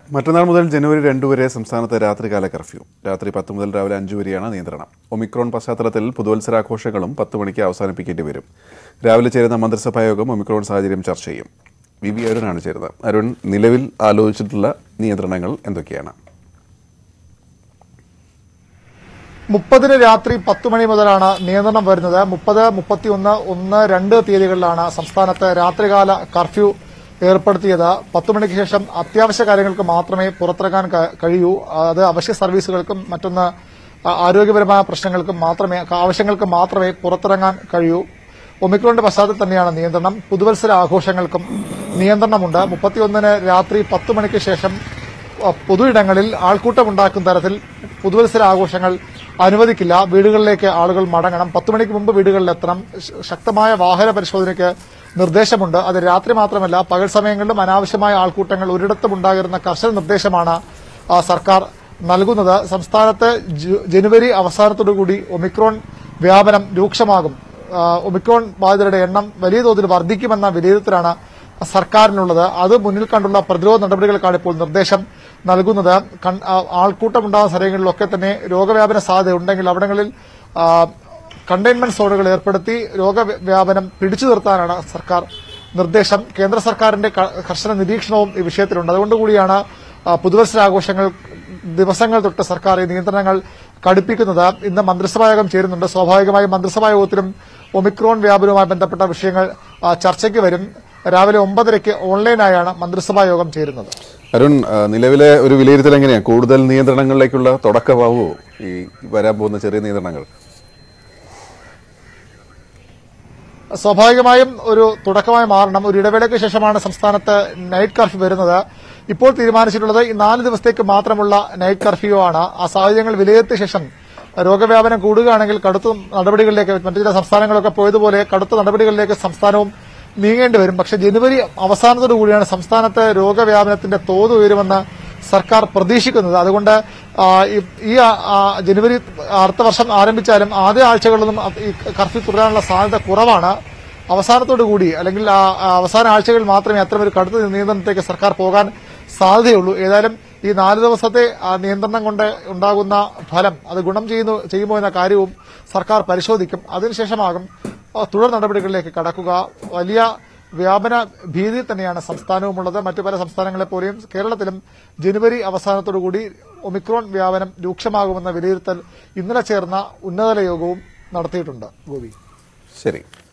മറ്റന്നാൾ മുതൽ ജനുവരി രണ്ട് വരെ സംസ്ഥാനത്ത് രാത്രികാല കർഫ്യൂ രാത്രി പത്ത് മുതൽ രാവിലെ അഞ്ച് വരെയാണ് നിയന്ത്രണം ഒമിക്രോൺ പശ്ചാത്തലത്തിൽ പുതുവത്സരാഘോഷങ്ങളും പത്ത് മണിക്ക് അവസാനിപ്പിക്കേണ്ടി വരും രാവിലെ ചേരുന്ന മന്ത്രിസഭാ യോഗം ഒമിക്രോൺ സാഹചര്യം ചർച്ച ചെയ്യും വി വി അരുണാണ് ചേരുന്നത് അരുൺ നിലവിൽ ആലോചിച്ചിട്ടുള്ള നിയന്ത്രണങ്ങൾ എന്തൊക്കെയാണ് മുപ്പതിന് രാത്രി പത്ത് മണി മുതലാണ് നിയന്ത്രണം വരുന്നത് മുപ്പത് മുപ്പത്തിയൊന്ന് ഒന്ന് രണ്ട് തീയതികളിലാണ് സംസ്ഥാനത്ത് രാത്രികാല കർഫ്യൂ ഏർപ്പെടുത്തിയത് പത്ത് മണിക്ക് ശേഷം അത്യാവശ്യ കാര്യങ്ങൾക്ക് മാത്രമേ പുറത്തിറങ്ങാൻ ക- കഴിയൂ അത് അവശ്യ സർവീസുകൾക്കും മറ്റൊന്ന് ആ- ആരോഗ്യപരമായ പ്രശ്നങ്ങൾക്കും മാത്രമേ ആവശ്യങ്ങൾക്ക് മാത്രമേ പുറത്തിറങ്ങാൻ കഴിയൂ ഒമിക്രോണിന്റെ പശ്ചാത്തലത്തിൽ തന്നെയാണ് നിയന്ത്രണം പുതുവത്സര ആഘോഷങ്ങൾക്കും നിയന്ത്രണമുണ്ട് മുപ്പത്തിയൊന്നിന് രാത്രി പത്ത് മണിക്ക് ശേഷം അഹ് പൊതുയിടങ്ങളിൽ ആൾക്കൂട്ടമുണ്ടാക്കുന്ന തരത്തിൽ പുതുവത്സര ആഘോഷങ്ങൾ അനുവദിക്കില്ല വീടുകളിലേക്ക് ആളുകൾ മടങ്ങണം പത്ത് മണിക്ക് മുമ്പ് വീടുകളിൽ എത്തണം ശ- ശക്തമായ വാഹന പരിശോധനയ്ക്ക് നിർദ്ദേശമുണ്ട് അത് രാത്രി മാത്രമല്ല പകൽ സമയങ്ങളിലും അനാവശ്യമായ ആൾക്കൂട്ടങ്ങൾ ഒരിടത്തും ഉണ്ടാകുന്ന കർശന നിർദ്ദേശമാണ് ആ, സർക്കാർ നൽകുന്നത് സംസ്ഥാനത്ത് ജു- ജനുവരി അവസാനത്തോടുകൂടി ഒമിക്രോൺ വ്യാപനം രൂക്ഷമാകും ആ, ഒമിക്രോൺ ബാധിതരുടെ എണ്ണം വലിയ തോതിൽ വർദ്ധിക്കുമെന്ന വിലയിരുത്തലാണ് സർക്കാരിനുള്ളത് അത് മുന്നിൽ കണ്ടുള്ള പ്രതിരോധ നടപടികൾക്കാണ് ഇപ്പോൾ നിർദ്ദേശം നൽകുന്നത് കൺ- ആ, ആൾക്കൂട്ടമുണ്ടാകുന്ന സ്ഥലങ്ങളിലൊക്കെ തന്നെ രോഗവ്യാപന സാധ്യത ഉണ്ടെങ്കിൽ അവിടങ്ങളിൽ ആ, കണ്ടെയ്ൻമെന്റ് സോണുകൾ ഏർപ്പെടുത്തി രോഗവ്യാപനം പിടിച്ചു നിർത്താനാണ് സർക്കാർ നിർദ്ദേശം കേന്ദ്ര സർക്കാരിന്റെ ക- കർശന നിരീക്ഷണവും ഈ വിഷയത്തിലുണ്ട് അതുകൊണ്ടുകൂടിയാണ് ആ, പുതുവത്സരാഘോഷങ്ങൾ ദിവസങ്ങൾ തൊട്ട് സർക്കാർ ഈ നിയന്ത്രണങ്ങൾ കടുപ്പിക്കുന്നത് ഇന്ന് മന്ത്രിസഭാ യോഗം ചേരുന്നുണ്ട് സ്വാഭാവികമായും മന്ത്രിസഭാ യോഗത്തിലും ഒമിക്രോൺ വ്യാപനവുമായി ബന്ധപ്പെട്ട വിഷയങ്ങൾ ആ, ചർച്ചയ്ക്ക് വരും രാവിലെ ഒമ്പതരയ്ക്ക് ഓൺലൈനായാണ് മന്ത്രിസഭാ യോഗം ചേരുന്നത് അരുൺ ആ, നിലവിലെ ഒരു വിലയിരുത്തൽ എങ്ങനെയാണ് കൂടുതൽ നിയന്ത്രണങ്ങളിലേക്കുള്ള തുടക്കമാവുമോ ഈ വരാൻ പോകുന്ന ചെറിയ നിയന്ത്രണങ്ങൾ സ്വാഭാവികമായും ഒരു തുടക്കമായി മാറണം ഒരു ഇടവേളയ്ക്ക് ശേഷമാണ് സംസ്ഥാനത്ത് നൈറ്റ് കർഫ്യൂ വരുന്നത് ഇപ്പോൾ തീരുമാനിച്ചിട്ടുള്ളത് ഈ നാല് ദിവസത്തേക്ക് മാത്രമുള്ള നൈറ്റ് കർഫ്യൂ ആണ് ആ സാഹചര്യങ്ങൾ വിലയിരുത്തിയ ശേഷം രോഗവ്യാപനം കൂടുകയാണെങ്കിൽ കടുത്ത നടപടികളിലേക്ക് മറ്റു ചില സംസ്ഥാനങ്ങളൊക്കെ പോയതുപോലെ കടുത്ത നടപടികളിലേക്ക് സംസ്ഥാനവും നീങ്ങേണ്ടി വരും പക്ഷേ ജനുവരി അവസാനത്തോടു കൂടിയാണ് സംസ്ഥാനത്ത് രോഗവ്യാപനത്തിന്റെ തോത് ഉയരുമെന്ന് സർക്കാർ പ്രതീക്ഷിക്കുന്നത് അതുകൊണ്ട് ആ, ഈ- ഈ ആ, ആ, ജനുവരി അടുത്ത വർഷം ആരംഭിച്ചാലും ആദ്യ ആഴ്ചകളിലൊന്നും ഈ കർഫ്യൂ തുടരാനുള്ള സാധ്യത കുറവാണ് അവസാനത്തോടു കൂടി അല്ലെങ്കിൽ ആ ആ അവസാന ആഴ്ചകളിൽ മാത്രമേ അത്തരമൊരു കടുത്ത നിയന്ത്രണത്തിലേക്ക് സർക്കാർ പോകാൻ സാധ്യതയുള്ളൂ ഏതായാലും ഈ നാല് ദിവസത്തെ ആ നിയന്ത്രണം കൊണ്ട് ഉണ്ടാകുന്ന ഫലം അത് ഗുണം ചെയ്യുന്നു ചെയ്യുമോ എന്ന കാര്യവും സർക്കാർ പരിശോധിക്കും അതിനുശേഷമാകും ആ, തുടർ നടപടികളിലേക്ക് കടക്കുക വലിയ വ്യാപന ഭീതി തന്നെയാണ് സംസ്ഥാനവുമുള്ളത് മറ്റു പല സംസ്ഥാനങ്ങളെ പോലെയും കേരളത്തിലും ജനുവരി അവസാനത്തോടുകൂടി ഒമിക്രോൺ വ്യാപനം രൂക്ഷമാകുമെന്ന വിലയിരുത്തൽ ഇന്നലെ ചേർന്ന ഉന്നതതല യോഗവും നടത്തിയിട്ടുണ്ട് ഗോപി ശരി